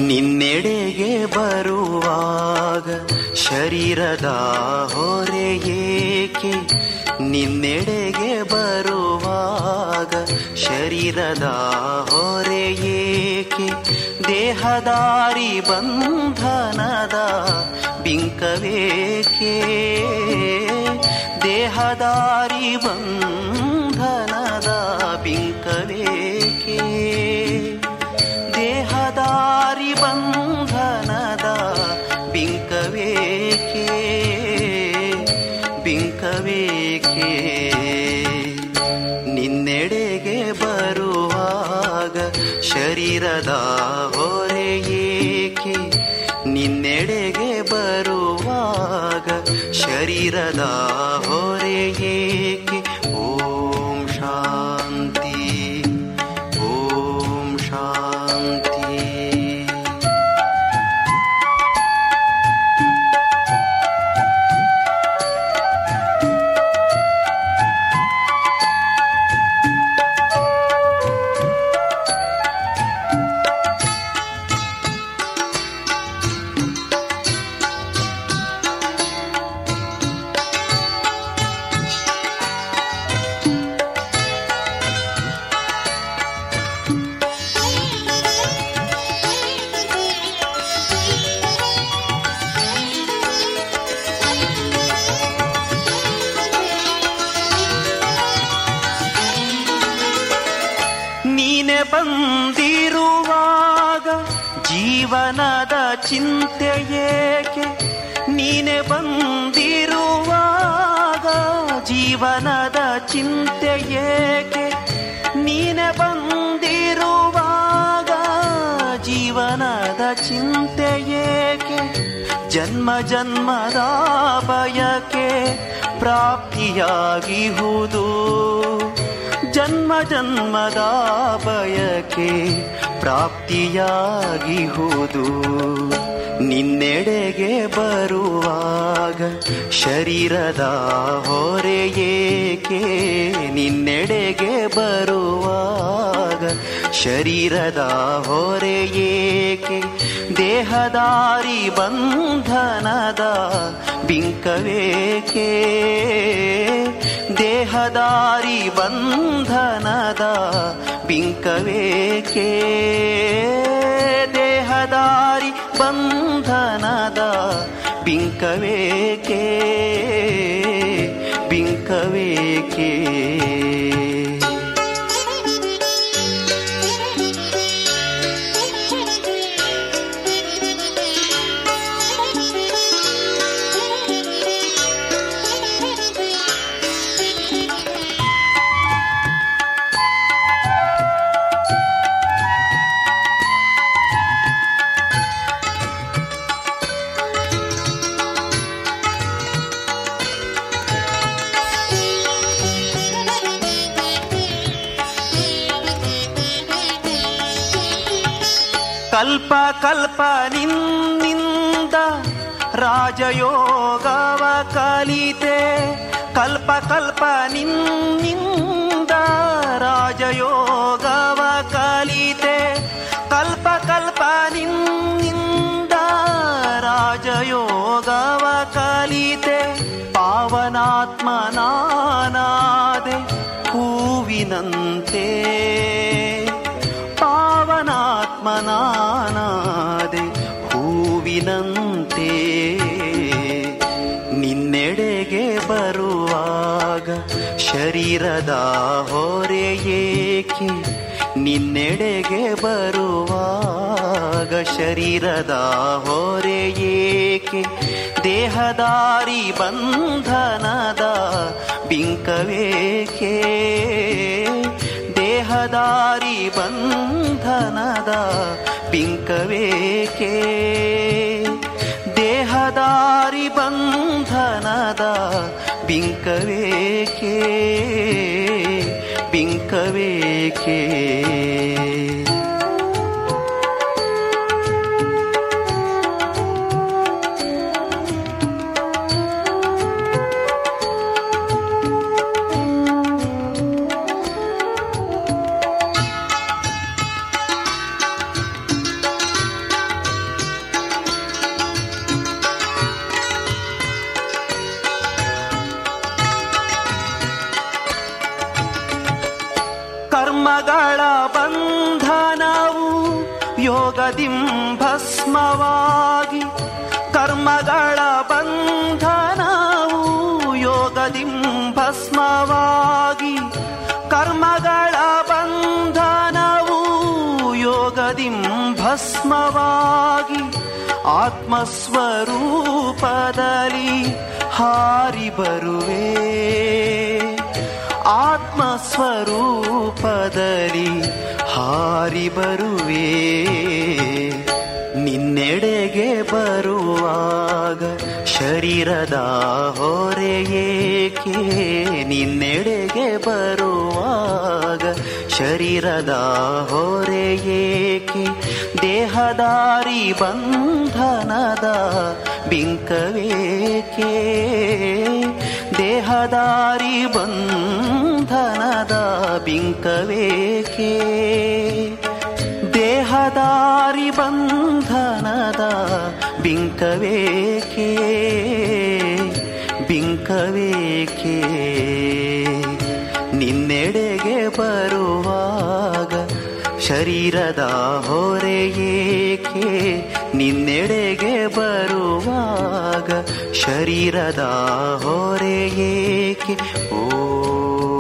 ನಿನ್ನೆಡೆಗೆ ಬರುವಾಗ ಶರೀರದ ಹೊರೆ ಏಕೆ ನಿನ್ನೆಡೆಗೆ ಬರುವಾಗ ಶರೀರದ ಹೊರೆ ಏಕೆ ದೇಹದಾರಿ ಬಂಧನದ ಬಿಂಕವೇಕೆ ದೇಹದಾರಿ ಬಂಧನದ ಬಿಂಕವೇಕೆ ದೇಹದಾರಿ ಬಂಧನದ ಬಿಂಕವೇಕೆ ಬಿಂಕವೇಕೆ ನಿನ್ನೆಡೆಗೆ ಬರುವಾಗ ಶರೀರದ ಹೊರೆ ಏಕೆ ನಿನ್ನೆಡೆಗೆ ಬರುವಾಗ ಶರೀರದ ಹೊರೆ ಏಕೆ ಓಂ ಶಾಂತಿ ಓಂ ಶಾಂತಿ ನೀನೆ ಬಂದಿರುವಾಗ ಜೀವನದ ಚಿಂತೆ ಏಕೆ ನೀನೆ ಬಂದಿರುವಾಗ ಜೀವನದ ಚಿಂತೆ ಏಕೆ ನೀನೆ ಬಂದಿರುವಾಗ ಜೀವನದ ಚಿಂತೆ ಏಕೆ ಜನ್ಮ ಜನ್ಮದ ಬಯಕೆ ಪ್ರಾಪ್ತಿಯಾಗಿಹುದು ಜನ್ಮ ಜನ್ಮದ ಬಯಕೆ ಪ್ರಾಪ್ತಿಯಾಗಿಹುದು ನಿನ್ನೆಡೆಗೆ ಬರುವಾಗ ಶರೀರದ ಹೊರೆ ಏಕೆ ನಿನ್ನೆಡೆಗೆ ಬರುವಾಗ ಶರೀರದ ಹೊರೆ ಏಕೆ ದೇಹದಾರಿ ಬಂಧನದ ಬಿಂಕವೇಕೆ ದೇಹದಾರಿ ಬಂಧನದ ಬಿಂಕವೇಕೆ ದೇಹದಾರಿ ಬಂಧನದ ಬಿಂಕವೇಕೆ ಬಿಂಕವೇಕೆ ಕಲ್ಪ ಕಲ್ಪ ನಿನ್ನಿಂದ ರಾಜಯೋಗವ ಕಲಿತೆ ಕಲ್ಪ ಕಲ್ಪ ನಿನ್ನಿಂದ ರಾಜಯೋಗವ ಕಲಿತೆ ಕಲ್ಪ ಕಲ್ಪ ನಿನ್ನಿಂದ ರಾಜಯೋಗವ ಕಲಿತೆ ಪಾವನಾತ್ಮನಾನಾದೆ ಹೂವಿನಂತೆ ಪಾವನಾತ್ಮನಾನಾದೆ ಹೂವಿನಂತೆ ನಿನ್ನೆಡೆಗೆ ಬರುವಾಗ ಶರೀರದ ಹೊರೆ ಏಕೆ ನಿನ್ನೆಡೆಗೆ ಬರುವಾಗ ಶರೀರದ ಹೊರೆ ಏಕೆ ದೇಹದಾರಿ ಬಂಧನದ ಬಿಂಕವೇಕೆ ದೇಹದಾರಿ ಬಂಧನದ ಬಿಂಕವೇಕೆ ದೇಹದಾರಿ ಬಂಧನದ ಬಿಂಕವೇಕೆ ಬಿಂಕವೇಕೆ ಯೋಗದಿಂ ಭಸ್ಮವಾಗಿ ಕರ್ಮಗಳ ಬಂಧನವು ಯೋಗದಿಂ ಭಸ್ಮವಾಗಿ ಕರ್ಮಗಳ ಬಂಧನವು ಯೋಗದಿಂ ಭಸ್ಮವಾಗಿ ಆತ್ಮಸ್ವರೂಪದಲ್ಲಿ ಹಾರಿ ಬರುವೆ ಆತ್ಮಸ್ವರೂಪದಲ್ಲಿ ಹಾರಿ ಬರುವೆ ನಿನ್ನೆಡೆಗೆ ಬರುವಾಗ ಶರೀರದ ಹೊರೆಯೇಕೆ ನಿನ್ನೆಡೆಗೆ ಬರುವಾಗ ಶರೀರದ ಹೊರೆಯೇಕೆ ದೇಹದಾರಿ ಬಂಧನದ ಬಿಂಕವೇಕೆ ದೇಹದಾರಿ ಬಂಧನದ ಬಿಂಕವೇಕೆ ದೇಹದಾರಿ ಬಂಧನದ ಬಿಂಕವೇಕೆ ಬಿಂಕವೇಕೆ ನಿನ್ನೆಡೆಗೆ ಬರುವಾಗ ಶರೀರದ ಹೊರೆಯೇಕೆ ನಿನ್ನೆಡೆಗೆ ಬರುವಾಗ ಶರೀರದ ಹೊರೆಯೇಕೆ ಓ